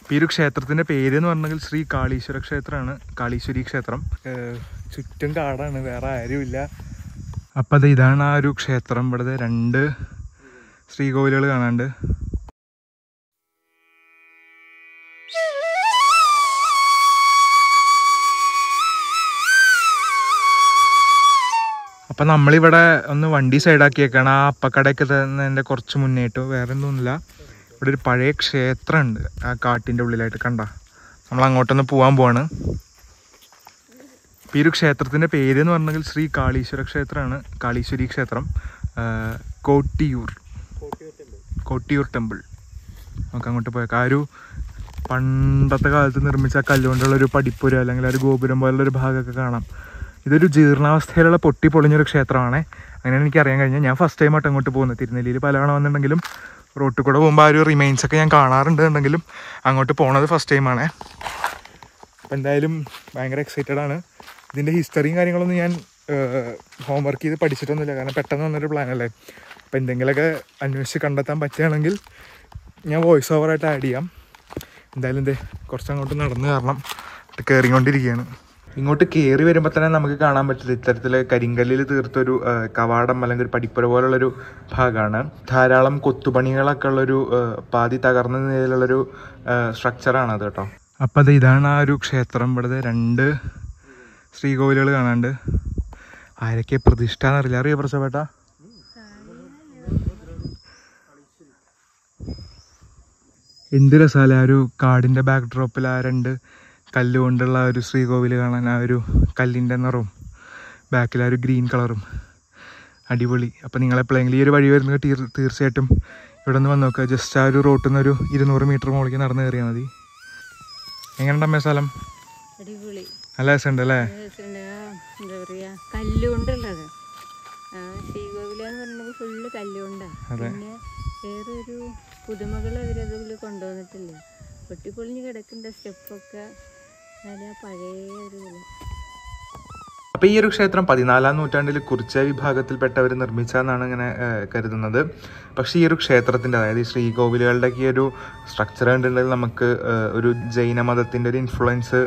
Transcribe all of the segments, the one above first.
ഇപ്പം ഈ ഒരു ക്ഷേത്രത്തിൻ്റെ പേര് എന്ന് പറഞ്ഞെങ്കിൽ ശ്രീ കാളീശ്വര ക്ഷേത്രമാണ് കാളീശ്വരി ക്ഷേത്രം ഏഹ് ചുറ്റും കാടാണ് വേറെ ആരുമില്ല അപ്പം അത് ഇതാണ് ആ ഒരു ക്ഷേത്രം ഇവിടുത്തെ രണ്ട് ശ്രീകോവിലുകൾ കാണാണ്ട് അപ്പം നമ്മളിവിടെ ഒന്ന് വണ്ടി സൈഡാക്കിയേക്കാണ് ആ അപ്പക്കടയൊക്കെ തന്നതിൻ്റെ കുറച്ച് മുന്നേട്ടോ വേറെ ഒന്നുമില്ല ഇവിടെ ഒരു പഴയ ക്ഷേത്രമുണ്ട് ആ കാട്ടിൻ്റെ ഉള്ളിലായിട്ട് കണ്ട നമ്മൾ അങ്ങോട്ടൊന്ന് പോകാൻ പോവാണ് ഇപ്പം ഈ ഒരു ക്ഷേത്രത്തിൻ്റെ പേര് എന്ന് പറഞ്ഞെങ്കിൽ ശ്രീ കാളീശ്വര ക്ഷേത്രമാണ് കാളീശ്വരി ക്ഷേത്രം ആ, കോട്ടിയൂർ കോട്ടിയൂർ ടെമ്പിൾ നമുക്ക് അങ്ങോട്ട് പോയേക്കാം ആ ഒരു പണ്ടത്തെ കാലത്ത് നിർമ്മിച്ച ആ കല്ലുകൊണ്ടുള്ള ഒരു പടിപ്പുര അല്ലെങ്കിൽ ആ ഒരു ഗോപുരം പോലുള്ള ഒരു ഭാഗമൊക്കെ കാണാം ഇതൊരു ജീർണാവസ്ഥയിലുള്ള പൊട്ടി പൊളിഞ്ഞൊരു ക്ഷേത്രമാണ് അങ്ങനെയാണ് എനിക്ക് അറിയാൻ കഴിഞ്ഞത് ഞാൻ ഫസ്റ്റ് ടൈം ആയിട്ട് അങ്ങോട്ട് പോകുന്നത് തിരുനെല്ലിയിൽ പലവണ വന്നിട്ടുണ്ടെങ്കിലും റോട്ടിൽ കൂടെ പോകുമ്പോൾ ആ ഒരു റിമൈൻസ് ഒക്കെ ഞാൻ കാണാറുണ്ട് എന്നുണ്ടെങ്കിലും അങ്ങോട്ട് പോണത് ഫസ്റ്റ് ടൈമാണ് അപ്പം എന്തായാലും ഭയങ്കര എക്സൈറ്റഡ് ആണ് ഇതിൻ്റെ ഹിസ്റ്ററിയും കാര്യങ്ങളൊന്നും ഞാൻ ഹോംവർക്ക് ചെയ്ത് പഠിച്ചിട്ടൊന്നുമില്ല കാരണം പെട്ടെന്ന് വന്നൊരു പ്ലാനല്ലേ അപ്പം എന്തെങ്കിലുമൊക്കെ അന്വേഷിച്ച് കണ്ടെത്താൻ പറ്റുകയാണെങ്കിൽ ഞാൻ വോയിസ് ഓവറായിട്ട് ആഡ് ചെയ്യാം എന്തായാലും എന്തേ കുറച്ചങ്ങോട്ട് നടന്ന് കാരണം കയറിക്കൊണ്ടിരിക്കുകയാണ് ഇങ്ങോട്ട് കയറി വരുമ്പോൾ തന്നെ നമുക്ക് കാണാൻ പറ്റില്ല ഇത്തരത്തിൽ കരിങ്കല്ലിൽ തീർത്തൊരു ആ, കവാടം അല്ലെങ്കിൽ ഒരു പടിപ്പുര പോലുള്ളൊരു ഭാഗമാണ് ധാരാളം കൊത്തുപണികളൊക്കെ ഉള്ളൊരു ആ, പാതി തകർന്ന നിലയിലുള്ളൊരു സ്ട്രക്ചറാണ് അത് കേട്ടോ അപ്പം അത് ഇതാണ് ആ ഒരു ക്ഷേത്രം ഇവിടുത്തെ രണ്ട് ശ്രീകോവിലുകൾ കാണാണ്ട് ആരൊക്കെ പ്രതിഷ്ഠ എന്നറിയില്ല അറിയോ പ്രസവേട്ട എന്ത് രസമല്ല ആ ഒരു കാടിൻ്റെ ബാക്ക് ഡ്രോപ്പിൽ ആ രണ്ട് കല്ല് കൊണ്ടുള്ള ആ ഒരു ശ്രീകോവിൽ കാണാൻ ആ ഒരു കല്ലിൻ്റെ നിറവും ബാക്കിൽ ആ ഒരു ഗ്രീൻ കളറും അടിപൊളി അപ്പം നിങ്ങൾ എപ്പോഴെങ്കിലും ഈ ഒരു വഴി വരുന്നത് തീർ- തീർച്ചയായിട്ടും ഇവിടെ നിന്ന് വന്ന് നോക്കുക ജസ്റ്റ് ആ ഒരു റോട്ടിൽ നിന്ന് ഒരു ഇരുന്നൂറ് മീറ്റർ മുകളിലേക്ക് നടന്ന് കയറിയാൽ മതി എങ്ങനെയുണ്ടമ്മേ സ്ഥലം അടിപൊളി നല്ല രസമുണ്ട് അല്ലേ രസമുണ്ട്. ആ, എന്താ പറയാ കല്ലുകൊണ്ടുള്ളത് ആ ശ്രീകോവിലെന്ന് പറയുന്നത് ഫുള്ള് കല്ലുകൊണ്ടാണ് അതെ. പിന്നെ വേറൊരു പുതുമകൾ അവരതിൽ കൊണ്ടുവന്നിട്ടില്ല പൊട്ടിപ്പൊളിഞ്ഞ് കിടക്കുന്ന സ്റ്റെപ്പൊക്കെ നല്ല പഴയ ഒരു ഇതില്. അപ്പോൾ ഈ ഒരു ക്ഷേത്രം പതിനാലാം നൂറ്റാണ്ടിൽ കുറിച്ച വിഭാഗത്തിൽപ്പെട്ടവർ നിർമ്മിച്ചതെന്നാണ് ഇങ്ങനെ ഏഹ്, കരുതുന്നത് പക്ഷേ ഈ ഒരു ക്ഷേത്രത്തിൻ്റെ അതായത് ഈ ശ്രീകോവിലുകളുടെ ഈ ഒരു സ്ട്രക്ചർ കണ്ടിട്ടുണ്ടെങ്കിൽ നമുക്ക് ഏഹ്, ഒരു ജൈന മതത്തിൻ്റെ ഒരു ഇൻഫ്ലുവൻസ്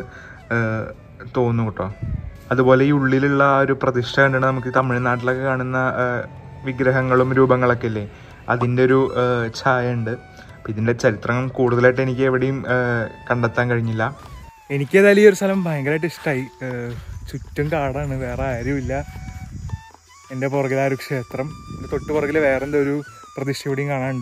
തോന്നും കേട്ടോ അതുപോലെ ഈ ഉള്ളിലുള്ള ആ ഒരു പ്രതിഷ്ഠ കണ്ടിട്ട് നമുക്ക് തമിഴ്നാട്ടിലൊക്കെ കാണുന്ന ഏഹ്, വിഗ്രഹങ്ങളും രൂപങ്ങളൊക്കെ ഇല്ലേ അതിൻ്റെ ഒരു ഏഹ്, ഛായ ഉണ്ട് അപ്പം ഇതിൻ്റെ ചരിത്രം കൂടുതലായിട്ട് എനിക്ക് എവിടെയും ഏഹ്, കണ്ടെത്താൻ കഴിഞ്ഞില്ല എനിക്ക് ഏതായാലും ഈ ഒരു സ്ഥലം ഭയങ്കരമായിട്ട് ഇഷ്ടമായി ചുറ്റും കാടാണ് വേറെ ആരുമില്ല എൻ്റെ പുറകിൽ ആ ഒരു ക്ഷേത്രം എൻ്റെ തൊട്ട് പുറകിൽ വേറെ എന്തോ ഒരു പ്രതിഷ്ഠ കൂടിയും കാണാനുണ്ട്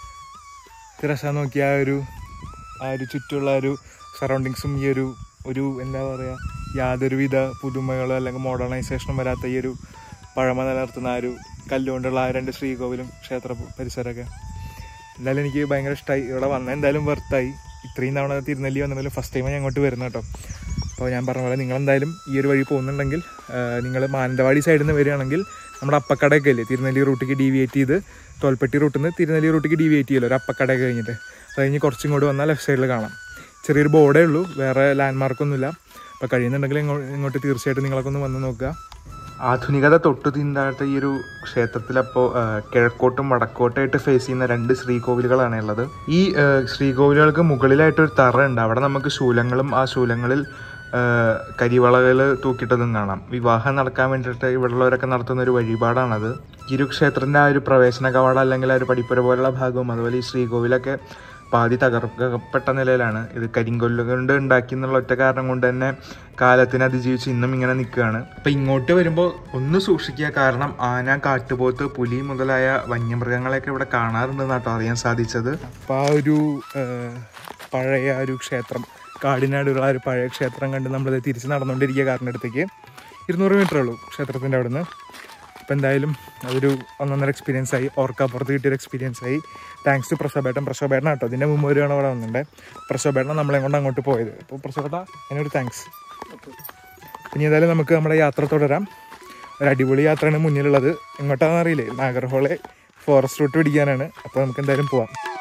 ഇത് രസം നോക്കി ആ ഒരു ആ ഒരു ചുറ്റുമുള്ള ആ ഒരു സറൗണ്ടിങ്സും ഈ ഒരു ഒരു എന്താ പറയുക യാതൊരുവിധ പുതുമകളോ അല്ലെങ്കിൽ മോഡേണൈസേഷനും വരാത്ത ഈ ഒരു പഴമ നിലനിർത്തുന്ന ആ ഒരു കല്ലുകൊണ്ടുള്ള ആ രണ്ട് ശ്രീകോവിലും ക്ഷേത്ര പരിസരമൊക്കെ എന്തായാലും എനിക്ക് ഭയങ്കര ഇഷ്ടമായി ഇവിടെ വന്ന എന്തായാലും വെർത്തായി ഇത്രയും തവണ തിരുനെല്ലി വന്നിട്ടുണ്ടെങ്കിലും ഫസ്റ്റ് ടൈം ഞാൻ അങ്ങോട്ട് വരുന്നത് കേട്ടോ അപ്പോൾ ഞാൻ പറഞ്ഞ പോലെ നിങ്ങൾ എന്തായാലും ഈ ഒരു വഴി പോകുന്നുണ്ടെങ്കിൽ നിങ്ങൾ മാനന്തവാടി സൈഡിൽ നിന്ന് വരികയാണെങ്കിൽ നമ്മുടെ അപ്പക്കടയൊക്കെ ഇല്ലേ തിരുനെല്ലി റൂട്ടിലേക്ക് ഡീവിയേറ്റ് ചെയ്ത് തോൽപ്പെട്ടി റൂട്ടിൽ നിന്ന് തിരുനെല്ലി റൂട്ടിലേക്ക് ഡീവിയേറ്റ് ചെയ്യുമല്ലോ ഒരു അപ്പക്കടയൊക്കെ കഴിഞ്ഞിട്ട് അത് കഴിഞ്ഞ് കുറച്ചും കൂടി വന്നാൽ ലെഫ്റ്റ് സൈഡിൽ കാണാം ചെറിയൊരു ബോർഡേ ഉള്ളൂ വേറെ ലാൻഡ് മാർക്കൊന്നുമില്ല അപ്പോൾ കഴിയുന്നുണ്ടെങ്കിൽ ഇങ്ങോ- ഇങ്ങോട്ട് തീർച്ചയായിട്ടും നിങ്ങളൊക്കെ ഒന്ന് വന്ന് നോക്കുക ആധുനികത തൊട്ടു തീണ്ടാത്ത ഈ ഒരു ക്ഷേത്രത്തിൽ അപ്പോൾ കിഴക്കോട്ടും വടക്കോട്ടായിട്ട് ഫേസ് ചെയ്യുന്ന രണ്ട് ശ്രീകോവിലുകളാണ് ഉള്ളത് ഈ ആ, ശ്രീകോവിലുകൾക്ക് മുകളിലായിട്ടൊരു തറ ഉണ്ട് അവിടെ നമുക്ക് ശൂലങ്ങളും ആ ശൂലങ്ങളിൽ കരിവളകൾ തൂക്കിയിട്ടതും കാണാം വിവാഹം നടക്കാൻ വേണ്ടിയിട്ട് ഇവിടെയുള്ളവരൊക്കെ നടത്തുന്ന ഒരു വഴിപാടാണത് ഈ ഒരു ക്ഷേത്രത്തിൻ്റെ ആ ഒരു പ്രവേശന കവാടം അല്ലെങ്കിൽ ആ ഒരു പടിപ്പുര പോലുള്ള ഭാഗവും അതുപോലെ ഈ ശ്രീകോവിലൊക്കെ പാതി തകർക്കപ്പെട്ട നിലയിലാണ് ഇത് കരിങ്കൊല്ല് കൊണ്ട് ഉണ്ടാക്കി എന്നുള്ള ഒറ്റ കാരണം കൊണ്ട് തന്നെ കാലത്തിന് അതിജീവിച്ച് ഇന്നും ഇങ്ങനെ നിൽക്കുകയാണ് അപ്പം ഇങ്ങോട്ട് വരുമ്പോൾ ഒന്ന് സൂക്ഷിക്കുക കാരണം ആന കാട്ടുപോത്ത് പുലി മുതലായ വന്യമൃഗങ്ങളെയൊക്കെ ഇവിടെ കാണാറുണ്ടെന്ന് കേട്ടോ അറിയാൻ സാധിച്ചത് അപ്പം ആ ഒരു പഴയ ആ ഒരു ക്ഷേത്രം കാടിനാടുള്ള ആ ഒരു പഴയ ക്ഷേത്രം കണ്ട് നമ്മളത് തിരിച്ച് നടന്നുകൊണ്ടിരിക്കുക കാറിൻ്റെ അടുത്തേക്ക് ഇരുന്നൂറ് മീറ്ററേ ഉള്ളൂ ക്ഷേത്രത്തിൻ്റെ അവിടെ നിന്ന് അപ്പോൾ എന്തായാലും അതൊരു ഒന്നൊന്നര എക്സ്പീരിയൻസ് ആയി ഓർക്കാപ്പുറത്ത് കിട്ടിയൊരു എക്സ്പീരിയൻസ് ആയി താങ്ക്സ് ടു പ്രസവബേട്ടൻ പ്രസവബേട്ടൻ കേട്ടോ ഇതിൻ്റെ മുമ്പ് ഒരു തവണ ഇവിടെ വന്നിട്ടുണ്ട് പ്രസവബേട്ടൻ നമ്മളെ കൊണ്ട് അങ്ങോട്ട് പോയത് അപ്പോൾ പ്രസവബേട്ട അതിനൊരു താങ്ക്സ് ഇനി ഏതായാലും നമുക്ക് നമ്മുടെ യാത്ര തുടരാം ഒരു അടിപൊളി യാത്രയാണ് മുന്നിലുള്ളത് എങ്ങോട്ടാണെന്ന് അറിയില്ലേ നാഗർഹോളെ ഫോറസ്റ്റ് റൂട്ട് പിടിക്കാനാണ് അപ്പോൾ നമുക്ക് എന്തായാലും പോവാം